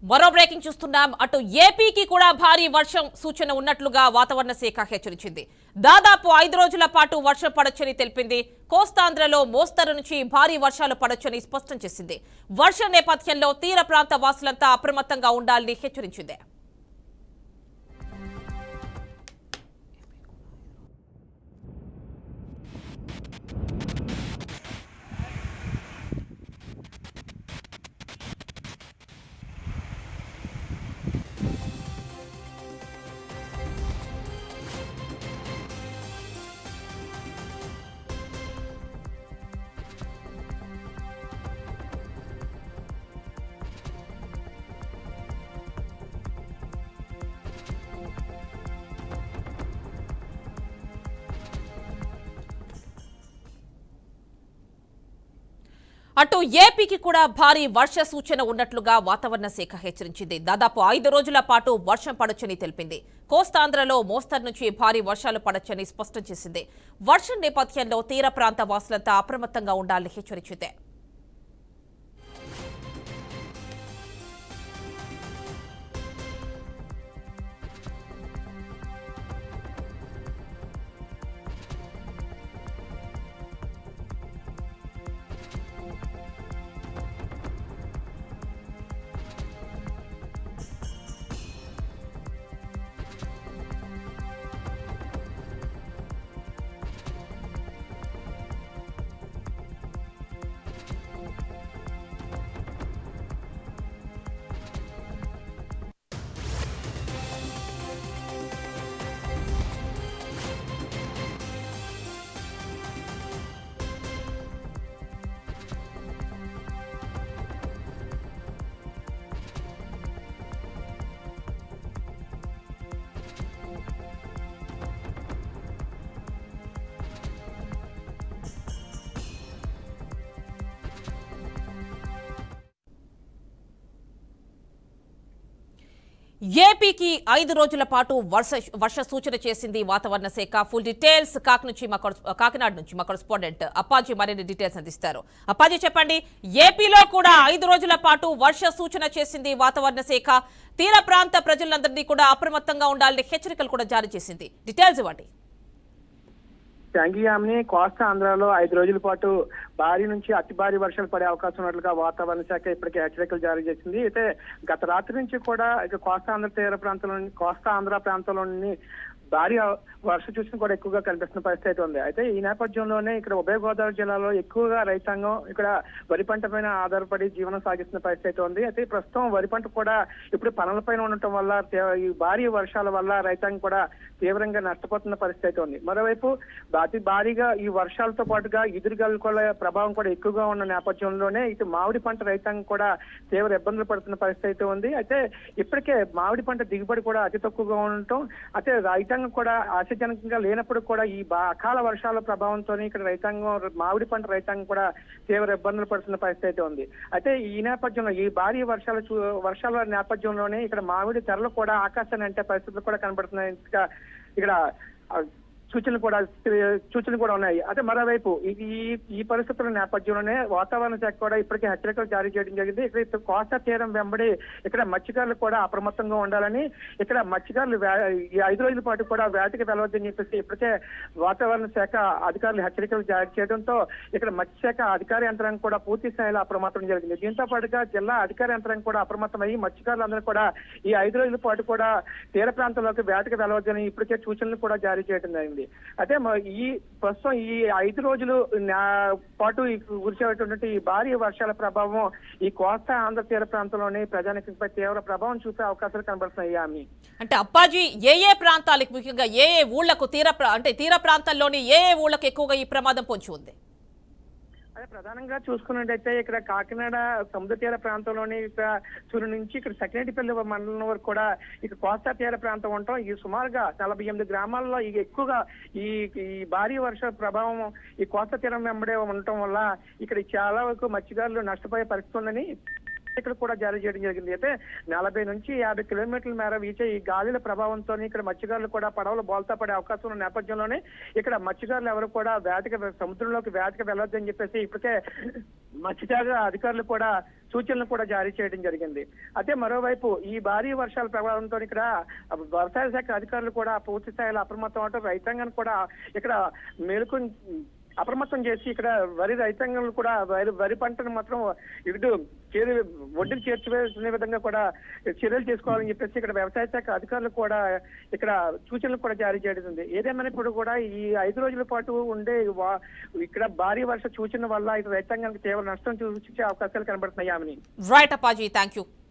మరో బ్రేకింగ్ చూస్తున్నాం అటు ఏపీకి కూడా భారీ వర్షం సూచన ఉన్నట్లుగా వాతావరణ శాఖ హెచ్చరించింది దాదాపు ఐదు రోజుల పాటు వర్షం పడొచ్చని తెలిపింది కోస్తాంధ్రలో మోస్తరు నుంచి భారీ వర్షాలు పడొచ్చని స్పష్టం చేసింది వర్షం నేపథ్యంలో తీర ప్రాంత వాసులంతా అప్రమత్తంగా ఉండాలని హెచ్చరించింది అటు ఏపీకి కూడా భారీ వర్ష సూచన ఉన్నట్లుగా వాతావరణ శాఖ హెచ్చరించింది దాదాపు ఐదు రోజుల పాటు వర్షం పడొచ్చని తెలిపింది కోస్తాంధ్రలో మోస్తరు నుంచి భారీ వర్షాలు పడొచ్చని స్పష్టం చేసింది వర్షం నేపథ్యంలో తీర ప్రాంత వాసులంతా అప్రమత్తంగా ఉండాలని హెచ్చరించింది ఏపీకి ఐదు రోజుల పాటు వర్ష వర్ష సూచన చేసింది వాతావరణ శాఖ ఫుల్ డీటెయిల్స్ కాక్ నుంచి మా కొరస్- కాకినాడ నుంచి మా కరెస్పాండెంట్ అప్పాజీ మరిన్ని డీటెయిల్స్ అందిస్తారు అప్పాజీ చెప్పండి ఏపీలో కూడా ఐదు రోజుల పాటు వర్ష సూచన చేసింది వాతావరణ శాఖ తీర ప్రాంత ప్రజలందరినీ కూడా అప్రమత్తంగా ఉండాలని హెచ్చరికలు కూడా జారీ చేసింది డీటెయిల్స్ ఇవ్వండి ట్యాంగియామ్ని కోస్తా ఆంధ్రాలో ఐదు రోజుల పాటు భారీ నుంచి అతి భారీ వర్షాలు పడే అవకాశం ఉన్నట్లుగా వాతావరణ శాఖ ఇప్పటికే హెచ్చరికలు జారీ చేసింది అయితే గత రాత్రి నుంచి కూడా ఇక కోస్తా ఆంధ్ర తీర ప్రాంతంలో కోస్తా ఆంధ్ర ప్రాంతంలోని భారీ వర్ష చూసిన కూడా ఎక్కువగా కనిపిస్తున్న పరిస్థితి అయితే ఉంది అయితే ఈ నేపథ్యంలోనే ఇక్కడ ఉభయ గోదావరి జిల్లాలో ఎక్కువగా రైతాంగం ఇక్కడ వరి పంట పైన ఆధారపడి జీవనం సాగిస్తున్న పరిస్థితి అయితే ఉంది అయితే ప్రస్తుతం వరి పంట కూడా ఇప్పుడు పనులపైన ఉండటం వల్ల తే- ఈ భారీ వర్షాల వల్ల రైతాంగం కూడా తీవ్రంగా నష్టపోతున్న పరిస్థితి అయితే ఉంది మరోవైపు అతి భారీగా ఈ వర్షాలతో పాటుగా ఎదురుగాలుల ప్రభావం కూడా ఎక్కువగా ఉన్న నేపథ్యంలోనే ఇటు మామిడి పంట రైతాంగం కూడా తీవ్ర ఇబ్బందులు పడుతున్న పరిస్థితి అయితే ఉంది అయితే ఇప్పటికే మామిడి పంట దిగుబడి కూడా అతి తక్కువగా ఉండటం అయితే రైతాంగం కూడా ఆశాజనకంగా లేనప్పుడు కూడా ఈ బా- అకాల వర్షాల ప్రభావంతో ఇక్కడ రైతాంగం మామిడి పంట రైతాంగం కూడా తీవ్ర ఇబ్బందులు పడుతున్న పరిస్థితి అయితే ఉంది అయితే ఈ నేపథ్యంలో ఈ భారీ వర్షాల చూ- వర్షాల నేపథ్యంలోనే ఇక్కడ మామిడి ధరలు కూడా ఆకాశాన్ని అంటే పరిస్థితులు కూడా కనబడుతున్నాయి ఇంకా ఇక్కడ ఆ, సూచనలు కూడా సూచనలు కూడా ఉన్నాయి అయితే మరోవైపు ఈ- ఈ ఈ పరిస్థితుల నేపథ్యంలోనే వాతావరణ శాఖ కూడా ఇప్పటికే హెచ్చరికలు జారీ చేయడం జరిగింది ఇక్కడ ఇటు కోస్తా తీరం వెంబడి ఇక్కడ మత్స్యకారులు కూడా అప్రమత్తంగా ఉండాలని ఇక్కడ మత్స్యకారులు వే- ఈ ఐదు రోజుల పాటు కూడా వేటకి వెళ్ళవద్దని చెప్పేసి ఇప్పటికే వాతావరణ శాఖ అధికారులు హెచ్చరికలు జారీ చేయడంతో ఇక్కడ మత్స్యశాఖ అధికార యంత్రాంగం కూడా పూర్తి స్థాయిలో అప్రమత్తం జరిగింది దీంతో పాటుగా జిల్లా అధికార యంత్రాంగం కూడా అప్రమత్తమయ్యి మత్స్యకారులందరూ కూడా ఈ ఐదు రోజుల పాటు కూడా తీర ప్రాంతంలోకి వేటకి వెళ్ళవద్దని ఇప్పటికే సూచనలు కూడా జారీ చేయడం జరిగింది అయితే మ- ఈ ప్రస్తుతం ఈ ఐదు రోజులు నా- పాటు ఈ కురిసేటువంటి ఈ భారీ వర్షాల ప్రభావం ఈ కోస్తా ఆంధ్ర తీర ప్రాంతంలోని ప్రజానికంపై తీవ్ర ప్రభావం చూపే అవకాశాలు కనబడుతున్నాయి ఆమె అంటే అప్పాజీ ఏ ఏ ప్రాంతాలకు ముఖ్యంగా ఏ ఏ ఊళ్లకు తీర ప్రా- అంటే తీర ప్రాంతాల్లోని ఏ ఏ ఊళ్ళకు ఎక్కువగా ఈ ప్రమాదం పొంచి ఉంది అదే ప్రధానంగా చూసుకున్నట్టయితే ఇక్కడ కాకినాడ సముద్ర తీర ప్రాంతంలోని ఇక్కడ సూర్యు నుంచి ఇక్కడ సకినేటిపల్లి మండలం వరకు కూడా ఇక కోస్తా తీర ప్రాంతం ఉంటాం ఈ సుమారుగా నలభై ఎనిమిది గ్రామాల్లో ఈ ఎక్కువగా ఈ ఈ భారీ వర్ష ప్రభావం ఈ కోస్తా తీరం వెంబడే ఉండటం వల్ల ఇక్కడ చాలా వరకు మత్స్యకారులు నష్టపోయే పరిస్థితి ఉందని ఇక్కడ కూడా జారీ చేయడం జరిగింది అయితే నలభై నుంచి యాభై కిలోమీటర్ల మేర వీచే ఈ గాలిల ప్రభావంతో ఇక్కడ మత్స్యకారులు కూడా పడవలు బోల్తా పడే అవకాశం ఉన్న నేపథ్యంలోనే ఇక్కడ మత్స్యకారులు ఎవరు కూడా వేటకి సముద్రంలోకి వేటకి వెళ్ళొద్దని చెప్పేసి ఇప్పటికే మత్స్యశాఖ అధికారులు కూడా సూచనలు కూడా జారీ చేయడం జరిగింది అయితే మరోవైపు ఈ భారీ వర్షాల ప్రభావంతో ఇక్కడ వ్యవసాయ శాఖ అధికారులు కూడా పూర్తి స్థాయిలో అప్రమత్తం అవటం రైతాంగాన్ని కూడా ఇక్కడ మేలుకు అప్రమత్తం చేసి ఇక్కడ వరి రైతాంగం కూడా వరి వరి పంటను మాత్రం ఇటు చేరు ఒడ్డుకు చేర్చివేసుకునే విధంగా కూడా చర్యలు తీసుకోవాలని చెప్పేసి ఇక్కడ వ్యవసాయ శాఖ అధికారులు కూడా ఇక్కడ సూచనలు కూడా జారీ చేయడం ఏదేమైనప్పుడు కూడా ఈ ఐదు రోజుల పాటు ఉండే వా- ఇక్కడ భారీ వర్ష సూచన వల్ల ఇటు రైతాంగానికి తీవ్ర నష్టం చూపించే అవకాశాలు కనబడుతున్నాయి ఆమెని రైట్ అప్పాజీ థ్యాంక్ యూ